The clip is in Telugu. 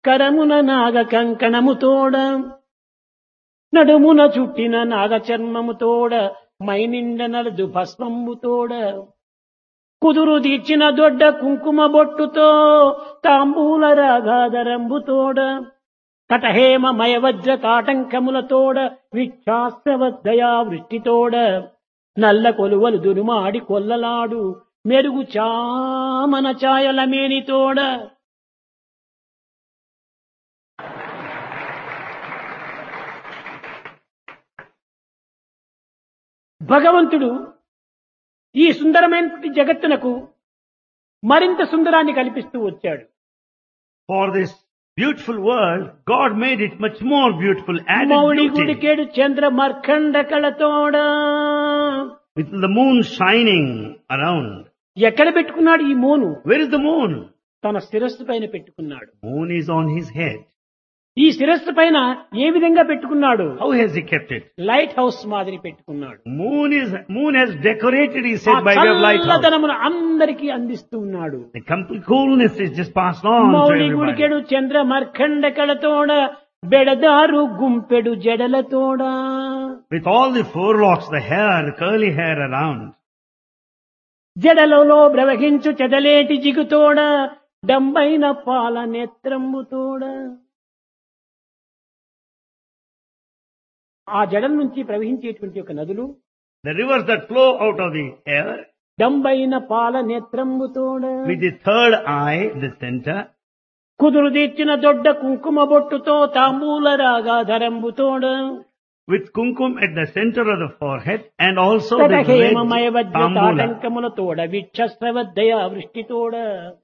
కరమున నాగ కంకణముతోడ నడుమున చుట్టిన నాగ చర్మముతోడ మైనిండ నలదు భస్మంబుతోడ కుదురు తీర్చిన దొడ్డ కుంకుమ బొట్టుతో తాంబూల రాగాధరంబుతోడ కటహేమ మయవజ్ర కాటంకములతోడ విక్షాస్త్రవద్దయా వృష్టితోడ నల్ల కొలువలు దురుమాడి కొల్లలాడు మెరుగు చామన ఛాయల మేనితోడ భగవంతుడు ఈ సుందరమైన జగత్తునకు మరింత సుందరాన్ని కల్పిస్తూ వచ్చాడు For this beautiful world, God made it much more beautiful, added Mouli beauty. గుడికేడు Chandra మర్కండ కళతోడ With the moon shining around. ఎక్కడ పెట్టుకున్నాడు ఈ మోను Where is the moon? తన శిరస్సు పైన పెట్టుకున్నాడు Moon is on his head. ఈ శిరస్సు పైన ఏ విధంగా పెట్టుకున్నాడు How has he kept it? Lighthouse మాదిరి పెట్టుకున్నాడు Moon is, moon has decorated, he ఆ said, by way of lighthouse. చల్లదనమును అందరికీ అందిస్తూ ఉన్నాడు The complete coolness is just passed on to Mouli everybody. గుడికెడు Chandra మర్కండ కళతోడ బెడదారు గుంపెడు జడలతోడ With all the forelocks, the hair, the curly hair around. జడలలో ప్రవహించు చెదలేటి జిగుతోడ డంబైన పాల నేత్రంబుతోడ ఆ జడల నుంచి ప్రవహించేటువంటి ఒక నదులు The rivers that flow out of the hair, డంబైన పాల నేత్రంబుతోడ with the third eye, the center, కుదురు తీర్చిన దొడ్డ కుంకుమ బొట్టుతో తాంబూల రాగా ధరంబుతోడ with kumkum at the center of the forehead, and also the red హేమమయ వజ్ర tambula. తాటంకములతోడ విక్షస్రవద్దయ వృష్టితోడ